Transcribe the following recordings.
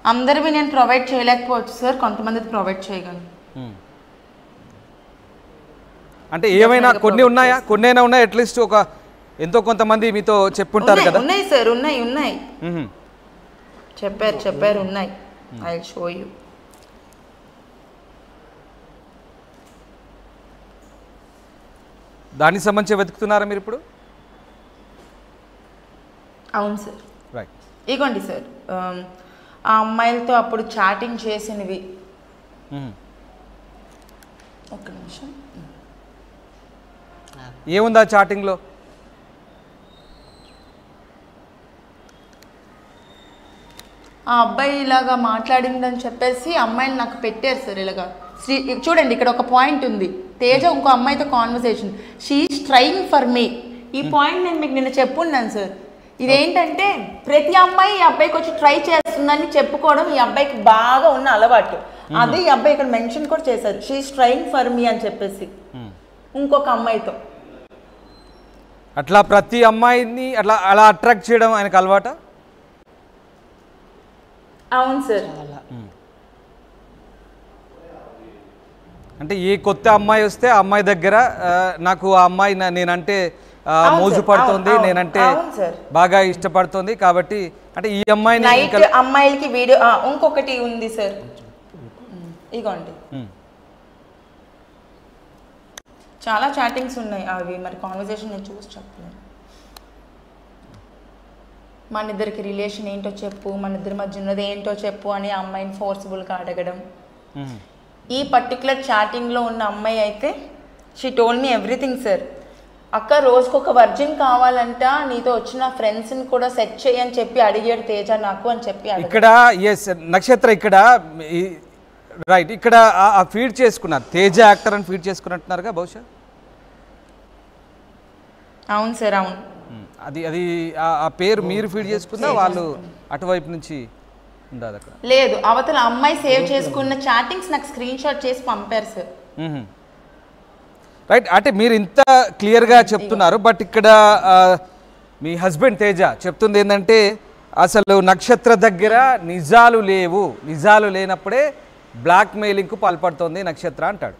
అందరివి నేను ప్రొవైడ్ చేయలేకపోవచ్చు సార్ కొంతమంది ప్రొవైడ్ చేయగలను మ్మ్. అంటే ఏమైనా కొన్ని ఉన్నాయా కొన్ని అయినా ఉన్నాయా అట్లీస్ట్ ఒక ఎంతో కొంతమంది మీతో చెప్పుంటారు ఉన్నాయి, కదా ఉన్నాయి సార్ ఉన్నాయి ఉన్నాయి మ్మ్. చెప్పారు చెప్పారు ఉన్నాయి ఐ షో యూ దానికి సంబంధించి వెతుకుతున్నారా మీరు ఇప్పుడు అవును సార్ రైట్ ఇగోండి సార్ ఆమ్, ఆ అమ్మాయిలతో అప్పుడు చాటింగ్ చేసినవి ఒక్క నిమిషం ఏముందా చాటింగ్లో ఆ అబ్బాయి ఇలాగా మాట్లాడిందని చెప్పేసి అమ్మాయిని నాకు పెట్టారు సార్ ఇలాగా శ్రీ చూడండి ఇక్కడ ఒక పాయింట్ ఉంది తేజ ఇంకో అమ్మాయితో conversation she's trying for me ఈ పాయింట్ నేను మీకు నిన్న చెప్పున్నాను సార్ ఇదేంటంటే ప్రతి అమ్మాయి ఈ అబ్బాయికి వచ్చి ట్రై చేస్తుందని చెప్పుకోవడం ఈ అబ్బాయికి బాగా ఉన్న అలవాటు అదే ఈ అబ్బాయి ఇక్కడ మెన్షన్ కూడా చేశారు షీఈస్ ట్రైయింగ్ ఫర్ మీ అని చెప్పేసి ఇంకొక అమ్మాయితో అట్లా ప్రతి అమ్మాయిని అట్లా అలా అట్రాక్ట్ చేయడం ఆయనకు అలవాట అవును సార్ అంటే ఏ కొత్త అమ్మాయి వస్తే ఆ అమ్మాయి దగ్గర ఆ, నాకు ఆ అమ్మాయి నా- నేనంటే ఆ, అవును మోజు సార్, పడుతుంది అవును, అవును, నేనంటే అవును సార్. బాగా ఇష్టపడుతుంది కాబట్టి అంటే ఈ అమ్మాయిని నైట్ ఇంకా- అమ్మాయిలకి వీడియో ఆ, ఇంకొకటి ఉంది సార్ ఇగోండి మ్మ్. చాలా చాటింగ్స్ ఉన్నాయి అవి మరి కాన్వర్సేషన్ నేను చూసి చెప్పలేను మన ఇద్దరికి రిలేషన్ ఏంటో చెప్పు మన ఇద్దరి మధ్య ఉన్నది ఏంటో చెప్పు అని ఆ అమ్మాయిని ఫోర్స్ఫుల్గా అడగడం మ్మ్. ఈ పర్టికులర్ చాటింగ్లో ఉన్న అమ్మాయి అయితే she told me everything sir అక్క రోజుకు ఒక వర్జిన్ కావాలంట నీతో వచ్చిన ఫ్రెండ్స్ని కూడా సెట్ చేయని చెప్పి అడిగాడు తేజ నాకు అని చెప్పి అడగ ఇక్కడ ఎస్ నక్షత్ర ఇక్కడ రైట్ ఇక్కడ ఆ- ఆ ఫీడ్ చేసుకున్నారు తేజ యాక్టర్ అని ఫీడ్ చేసుకున్నట్టున్నారుగా బహుశా అవును సార్ అవును మ్మ్. అది అది ఆ- ఆ పేరు మీరు ఫీడ్ చేసుకుందా వాళ్ళు అటువైపు నుంచి ఉండదు అక్కడ లేదు అవతల అమ్మాయి సేవ్ చేసుకున్న చాటింగ్స్ నాకు స్క్రీన్ షాట్ చేసి పంపారు సార్ మ్మ్. రైట్ అంటే మీరు ఇంత క్లియర్గా చెప్తున్నారు బట్ ఇక్కడ ఆ, మీ హస్బెండ్ తేజ చెప్తుంది ఏంటంటే అసలు నక్షత్ర దగ్గర నిజాలు లేవు నిజాలు లేనప్పుడే బ్లాక్ మెయిలింగ్కు పాల్పడుతోంది నక్షత్ర అంటాడు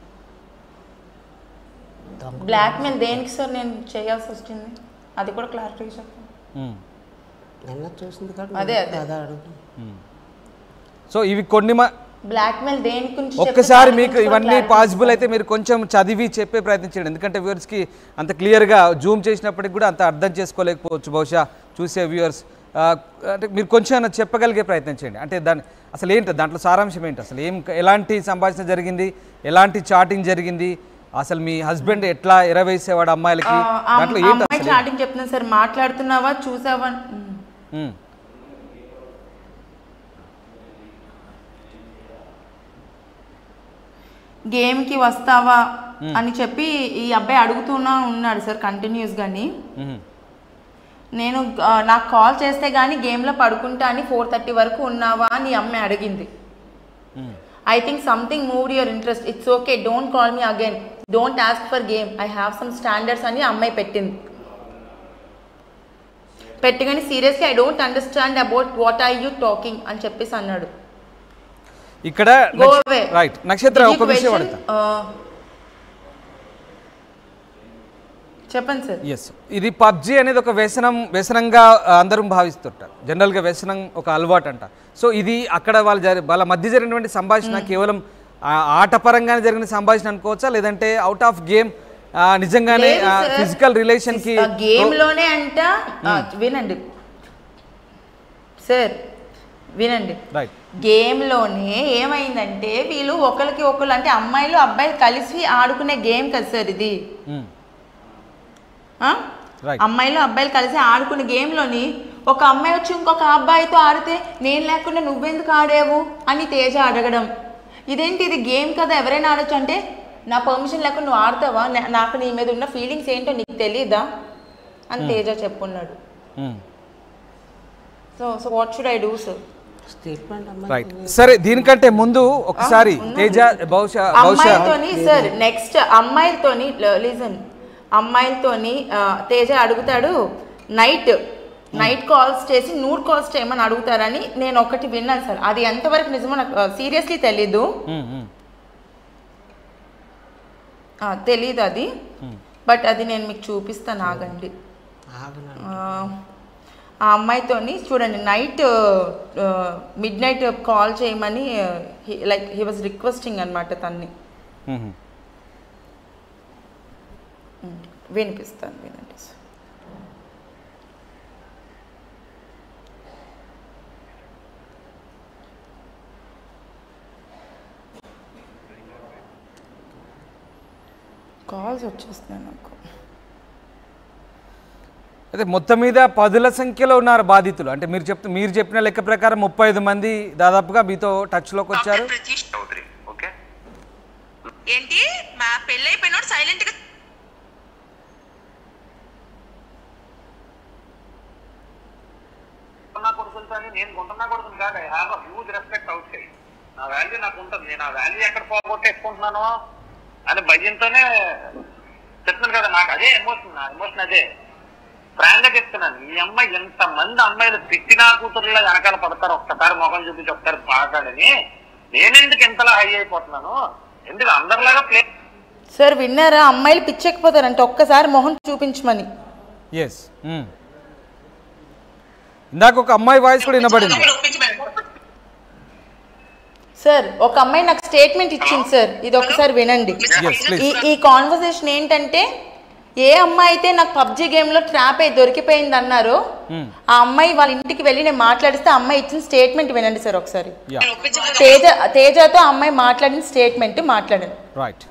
బ్లాక్ మెయిల్ దేనికి సార్ నేను చేయాల్సి వచ్చింది అది కూడా క్లారిటీ చెప్పండి మ్మ్. నిన్న చూసింది కాదు అదే, అదే. అదే అడుగు సో ఇవి కొన్ని మ- బ్లాక్ మెయిల్ దేని గురించి చెప్తే ఒక్కసారి దాని మీకు గురించి కూడా ఇవన్నీ clarity పాసిబుల్ ఇస్తాను. అయితే మీరు కొంచెం చదివి చెప్పే ప్రయత్నం చేయండి ఎందుకంటే వ్యూవర్స్కి అంత క్లియర్గా జూమ్ చేసినప్పటికి కూడా అంత అర్థం చేసుకోలేకపోవచ్చు బహుశా చూసే వ్యూవర్స్ అంటే మీరు కొంచెం అన్న చెప్పగలిగే ప్రయత్నం చేయండి అంటే దాని అసలు ఏంటి దాంట్లో సారాంశం ఏంటి అసలు ఏం ఎలాంటి సంభాషణ జరిగింది ఎలాంటి చాటింగ్ జరిగింది అసలు మీ హస్బెండ్ ఎట్లా ఎరవేసేవాడు అమ్మాయిలకి ఆ, ఆ దాంట్లో ఏంటి అమ్మాయి అసలు చాటింగ్ చెప్తున్నాను సార్ మాట్లాడుతున్నావా చూసావా ఉమ్. ఉమ్, గేమ్కి వస్తావా అని చెప్పి ఈ అబ్బాయి అడుగుతూనే ఉన్నాడు సార్ కంటిన్యూస్ గాని ఉమ్, నేను ఆ, నాకు కాల్ చేస్తే గానీ గేమ్లో పడుకుంటా అని ఫోర్ థర్టీ వరకు ఉన్నావా అని ఈ అమ్మాయి అడిగింది um. I think something move your interest it's okay don't call me again don't ask for game I have some standards అని అమ్మాయి పెట్టింది పెట్టగానే seriously I don't understand about what are you talking అని చెప్పేసి అన్నాడు ఇక్కడ గో నక్ష- అవే right నక్షత్ర ఒక విషయం అడుగుతా చెప్పండి సార్ ఎస్ ఇది పబ్జి అనేది ఒక వ్యసనం వ్యసనంగా ఆ, అందరూ భావిస్తుంటారు జనరల్గా వ్యసనం ఒక అలవాటు అంట సో ఇది అక్కడ వాళ్ళ జరి వాళ్ళ మధ్య జరిగినటువంటి సంభాషణ కేవలం ఆ, ఆటపరంగానే జరిగిన సంభాషణ అనుకోవచ్చా లేదంటే అవుట్ ఆఫ్ గేమ్ నిజంగానే లేదు sir. ఫిజికల్ రిలేషన్ కి గేమ్ లోనే అంట ఆ, వినండి సార్ వినండి రైట్ గేమ్లోనే ఏమైందంటే వీళ్ళు ఒకరికి ఒకరు అంటే అమ్మాయిలు అబ్బాయిలు కలిసి ఆడుకునే గేమ్ కదా సార్ ఇది ఆ? Right. అమ్మాయిలు అబ్బాయిలు కలిసి ఆడుకునే గేమ్లోని ఒక అమ్మాయి వచ్చి ఇంకొక అబ్బాయితో ఆడితే నేను లేకుండా నువ్వెందుకు ఆడావు అని తేజ అడగడం ఇదేంటి ఇది గేమ్ కదా ఎవరైనా ఆడొచ్చు అంటే నా పర్మిషన్ లేకుండా నువ్వు ఆడతావా నా- నాకు నీ మీద ఉన్న ఫీలింగ్స్ ఏంటో నీకు తెలియదా అని తేజ చెప్పున్నాడు so so what should I do sir statement అమ్మ రైట్ సరే దీనికంటే ముందు ఒకసారి తేజ బహుశా బహుశా అమ్మాయిలతోని సార్ నెక్స్ట్ అమ్మాయిలతోని లిజన్ అమ్మాయిలతోని ఆ, తేజ అడుగుతాడు నైట్ నైట్ కాల్స్ చేసి నూడ్ కాల్స్ చేయమని అడుగుతారని నేను ఒకటి విన్నాను సార్ అది ఎంతవరకు నిజమో నాకు సీరియస్లీ తెలీదు ఉమ్, ఉమ్, ఆ, తెలీదు అది బట్ అది నేను మీకు చూపిస్తాను ఆగండి ఆగనండి ఆ, ఆ అమ్మాయితోని చూడండి నైట్ మిడ్ నైట్ కాల్ చేయమని లైక్ హీ వాజ్ రిక్వెస్టింగ్ అనమాట తన్ని ఉమ్. వినిపిస్తాను వినండి సార్ కాల్స్ వచ్చేస్తున్నాయి నాకు అయితే మొత్తం మీద పదుల సంఖ్యలో ఉన్నారు బాధితులు అంటే మీరు చెప్తు మీరు చెప్పిన లెక్క ప్రకారం ముప్పై ఐదు మంది దాదాపుగా మీతో టచ్లోకి వచ్చారు చౌదరి ఓకే ఏంటి మా పెళ్ళైపోయినోడు సైలెంట్ గా గుంటున్నా కొడుకులతో నేను గుంటున్నా కొడుకుని కాదు I have huge respect outside నా వాల్యూ నాకు ఉంటుంది నేను ఆ వాల్యూ ఎక్కడ పోగొట్టేసుకుంటున్నాను అని భయంతోనే చెప్తున్నాను కదా నాకు అదే ఎమోషన్ నా ఎమోషన్ అదే ఫ్రాంక్ గా చెప్తున్నాను ఈ అమ్మాయి ఎంత మంది అమ్మాయిలు తిట్టినా కూతురులో వెనకాల పడతారు ఒక్కసారి ముఖం చూపించి ఒకసారి పాడాడని నేనెందుకు ఇంతలా హై అయిపోతున్నాను ఎందుకు అందరిలాగా ప్లే సార్ విన్నారా అమ్మాయిలు పిచ్చెక్కిపోతారంటే ఒక్కసారి మొహం చూపించమని ఎస్ ఇందాక ఒక అమ్మాయి వాయిస్ కూడా వినబడింది సార్ ఒక అమ్మాయి నాకు స్టేట్మెంట్ ఇచ్చింది సార్ ఇది ఒకసారి వినండి Yes, please. ఈ ఈ కాన్వర్సేషన్ ఏంటంటే ఏ అమ్మాయి అయితే నాకు పబ్జి గేమ్ లో ట్రాప్ అయి దొరికిపోయింది అన్నారో Hmm. ఆ అమ్మాయి వాళ్ళ ఇంటికి వెళ్ళి నేను మాట్లాడిస్తే ఆ అమ్మాయి ఇచ్చిన స్టేట్మెంట్ వినండి సార్ ఒకసారి యా తేజ తేజతో ఆ అమ్మాయి మాట్లాడిన స్టేట్మెంట్ మాట్లాడండి right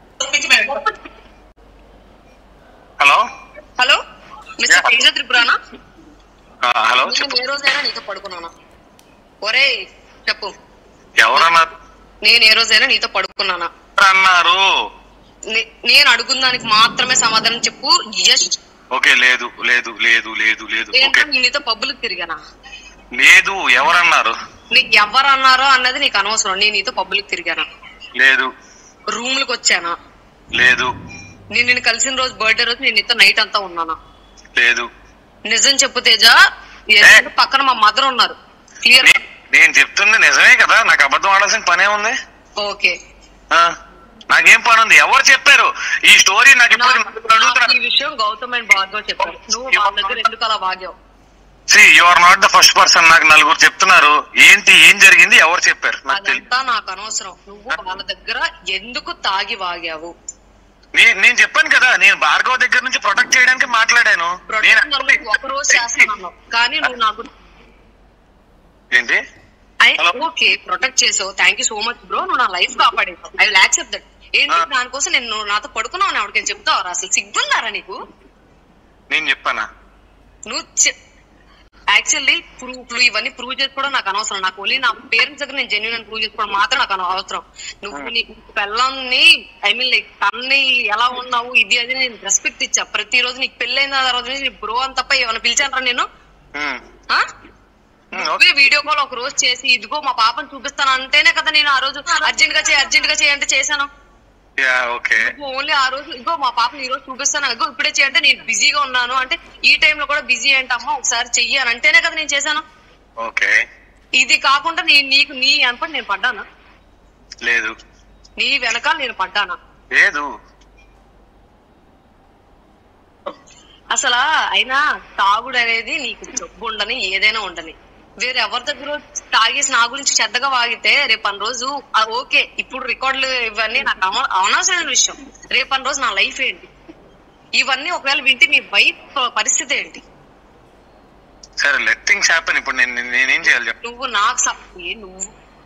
hello hello mister Yeah. Teja Tripurana hello నేను ఏ రోజైనా నీతో పడుకున్నానా ఒరే చెప్పు ఎవరన్నారు నేను ఏ రోజైనా నీతో పడుకున్నానా అన్నారు నే- నేను అడుగున్న దానికి మాత్రమే సమాధానం చెప్పు ఎస్ ఓకే లేదు లేదు లేదు లేదు లేదు ఓకే ఏంటో నేను నీతో పబ్బులకు తిరిగానా లేదు ఎవరన్నారు నీకు ఎవరు అన్నారో అన్నది నీకు అనవసరం నేను నీతో పబ్బులకు తిరిగానా లేదు రూమ్లకు వచ్చానా లేదు నేను నిన్ను కలిసిన రోజు బర్త్డే రోజు నేను నీతో నైట్ అంతా ఉన్నానా లేదు నిజం చెప్పు తేజ ఎందుకంటే పక్కన మా మదర్ ఉన్నారు క్లియర్ నే- నేను చెప్తుంది నిజమే కదా నాకు అబద్ధం ఆడాల్సిన పనే ఉంది ఓకే ఆ, నాకేం పని ఉంది ఎవరు చెప్పారు ఈ స్టోరీ నాకు ఇప్పుడు నలుగురు నాకు ఈ అడుగుతున్నారు విషయం గౌతమ్ అండ్ భార్గవ్ చెప్పారు నువ్వు వాళ్ళ దగ్గర ఎందుకు అలా వాగావు see you are not the first person నాకు నలుగురు చెప్తున్నారు ఏంటి ఏం జరిగింది ఎవరు చెప్పారు నాకు తెలియదు అదంతా నాకు అనవసరం నువ్వు వాళ్ళ దగ్గర ఎందుకు తాగి వాగావు నే- నేను చెప్పాను కదా నేను భార్గవ్ దగ్గర నుంచి ప్రొటెక్ట్ చేయడానికి మాట్లాడాను నేను ప్రొటెక్ట్ నువ్వు ఒక రోజు చేస్తున్నావు కానీ నువ్వు నాకు ఏంటి ఐ- Hello? ఓకే ప్రొటెక్ట్ చేసావు thank you so much bro నువ్వు నా లైఫ్ కాపాడేసావు ఐ విల్ యాక్సెప్ట్ దట్ ఏంటి Ah. దానికోసం నేను నువ్వు నాతో పడుకున్నావు అని ఎవరికైనా చెప్తావరా అసలు సిగ్గుందారా నీకు నేను చెప్పానా నువ్వు యాక్చువల్లీ ప్రూఫ్లు ఇవన్నీ ప్రూవ్ చేసుకోవడం నాకు అనవసరం నాకు ఓన్లీ నా పేరెంట్స్ దగ్గర నేను జెన్యున్ అని ప్రూవ్ చేసుకోవడం మాత్రం నాకు అన- అవసరం నువ్వు నీ పిల్లల్ని ఐ మీన్ లైక్ తన్ని ఎలా ఉన్నావు ఇది అది నేను రెస్పెక్ట్ ఇచ్చా ప్రతి రోజు నీకు పెళ్ళైన తర్వాత నుంచి బ్రో అని తప్ప ఏమైనా పిలిచానరా నేను ఉమ్, ఆ? Um, okay. నువ్వే వీడియో కాల్ ఒక రోజు చేసి ఇదిగో మా పాపను చూపిస్తాను అంటేనే కదా నేను ఆ రోజు అర్జెంట్ గా చేయి అర్జెంట్ గా చేయి అంటే చేశాను యా ఓకే ఓన్లీ ఆ రోజు ఇగో మా పాపని ఈ రోజు చూపిస్తాను ఇగో ఇప్పుడే చేయంటే నేను బిజీగా ఉన్నాను అంటే ఈ time లో కూడా బిజీ ఏంటమ్మా ఒకసారి చెయ్యి అని అంటేనే కదా నేను చేశాను ఓకే ఇది కాకుండా నీ నీకు నీ అనుకోని నేను పడ్డానా లేదు నీ వెనకాల నేను పడ్డానా లేదు అసలు అయినా తాగుడు అనేది నీకు జబ్బు ఉండని ఏదైనా ఉండని వేరే ఎవరి దగ్గర తాగేసి నా గురించి చెడ్డగా వాగితే రేపటి రోజు ఆ ఓకే ఇప్పుడు రికార్డులు ఇవన్నీ నాకు అవ- అనవసరమైన విషయం రేపటి రోజు నా లైఫ్ ఏంటి ఇవన్నీ ఒకవేళ వింటే మీ వైఫ్ పరిస్థితి ఏంటి సరే లెట్ థింగ్స్ హ్యాపెన్ ఇప్పుడు నేను నేను- నేనేం చేయాలి చెప్పు నువ్వు నాకు స- ఏ నువ్వు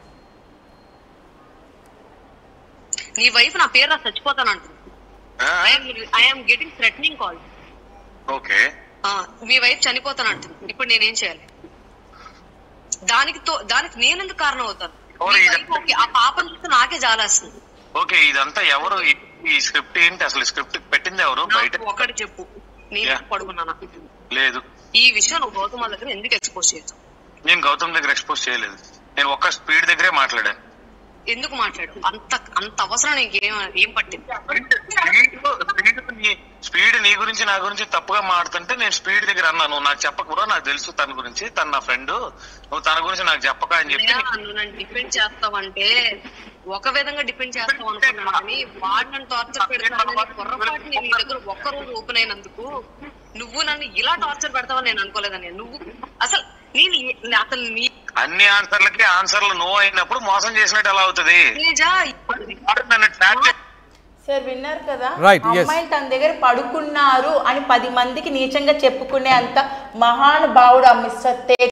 నీ వైఫ్ నా పేరు రా చచ్చిపోతానంటుంది I'm getting threatening call okay మీ వైఫ్ చనిపోతానంటుంది ఇప్పుడు నేనేం చేయాలి దానికి తో దానికి నేను ఎందుకు కారణం అవుతాను ఓ, మీ ఇది- wife ఓకే, ఆ పాపను చూస్తే నాకే జాలేస్తుంది ఓకే ఇదంతా ఎవరు ఈ- ఈ స్క్రిప్ట్ ఏంటి అసలు స్క్రిప్ట్ పెట్టింది ఎవరు బయట నాకు ఒకటి చెప్పు నేను Yeah. పడుకున్నానా లేదు ఈ విషయం నువ్వు గౌతమ్ వాళ్ళ దగ్గర ఎందుకు ఎక్స్పోజ్ చేయొచ్చు నేను గౌతమ్ దగ్గర ఎక్స్పోజ్ చేయలేదు నేను ఒక్క స్పీడ్ దగ్గరే మాట్లాడాను ఎందుకు మాట్లాడు అంత అంత అవసరం నీకేం ఏం పట్టింది స్పీడ్- స్పీడ్ నీ స్పీడ్ నీ గురించి నా గురించి తప్పుగా మాడుతుంటే నేను స్పీడ్ దగ్గర అన్నాను నువ్వు నాకు చెప్పకూడదు నాకు తెలుసు తన గురించి తన నా ఫ్రెండ్ నువ్వు తన గురించి నాకు చెప్పక అని చెప్పి అన్నయ్య, నువ్వు నన్ను డిపెండ్ చేస్తావంటే ఒక విధంగా డిపెండ్ చేస్తావు అనుకున్నాను కానీ వాడు నన్ను టార్చర్ పెడతానని పొరపాటు నేను నీ దగ్గర ఒక్క రోజు ఓపెన్ అయినందుకు నువ్వు నన్ను ఇలా టార్చర్ పెడతావని నేను అనుకోలేదని నువ్వు అసలు నేను ఏ- అసలు నీ అన్ని ఆన్సర్లకి ఆన్సర్లు నో అయినప్పుడు మోసం చేసినట్టు ఎలా అవుతుంది తేజా వాడు నన్ను ట్రాక్ చేసి సార్ విన్నారు కదా Right, yes. అమ్మాయిలు తన దగ్గర పడుకున్నారు అని పది మందికి నీచంగా చెప్పుకునే అంత మహానుభావుడు ఆ మిస్టర్ తేజ్